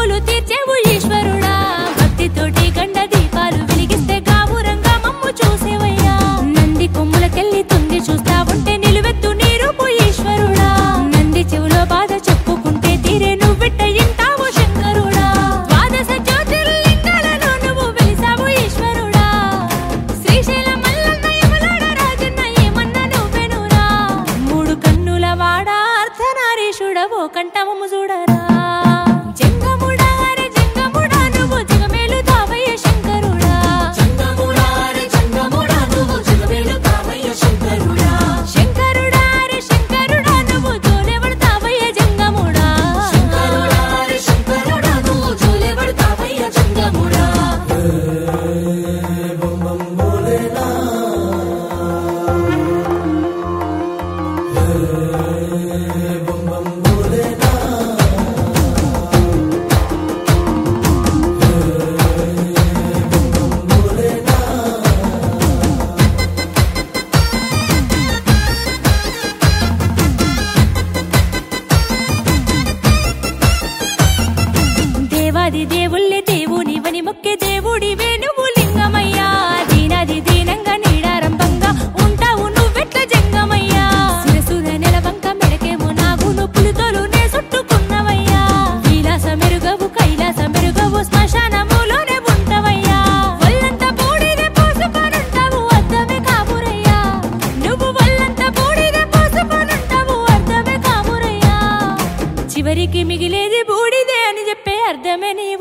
మొక్కులు తీర్చేవు ఈశ్వరుడా భక్తితోటి గండ దీపాలు వెలిగిస్తే గామురంగా మమ్ము చూసేవయ్యా నంది కొమ్ములకెళ్ళి తొంగి చూస్తా ఉంటే నిలువెత్తు నీరు ఈశ్వరుడా నంది చెవులో బాధ చెప్పుకుంటే తీరే నువ్విట్ట ఇంటావు శంకరుడా ద్వాదశ జ్యోతిర్లింగాలలో నువ్వు వెలిసావు ఈశ్వరుడా శ్రీశైలం మల్లన్న యమలాడ రాజన్న ఏమన్నా నువ్వెనురా మూడు కన్నుల వాడా అర్ధనారీషుడవో కంఠమము చూడరా జంగముడా రే జంగముడా నువ్వు జగమేలు తావయ్య శంకరుడా చంగముడా రే చంగముడా నువ్వు జగమేలు తావయ్య శంకరుడా శంకరుడా రే శంకరుడా నువ్వు జోలెవడతావయ్య జంగముడా శంకరుడా రే శంకరుడా నువ్వు జోలెవడతావయ్య చంగముడా దేవాది దేవుళ్ళే దేవునివని మొక్కే దేవుడివే నువ్వు లింగమయ్యా దీనాది దీనంగా నీడారంభంగా ఉంటావు నువ్వెట్ల జంగమయ్యా శిరసున నెలవంక మెడకేమో నాగును పులితోలు నే చుట్టుకున్నవయ్యా విలాస మెరుగవు కైలాస మెరుగవు శ్మశానములోనే ఉంటవయ్యా ఒళ్ళంతా బూడిద పోసుకొనుంటావు అర్థమే కాపురయ్యా నువ్వు ఒళ్ళంతా బూడిద పోసుకొనుంటావు అర్థమే కాపురయ్యా చివరికి మిగిలేది బూడిదే అని చెప్పే అర్థమే నీ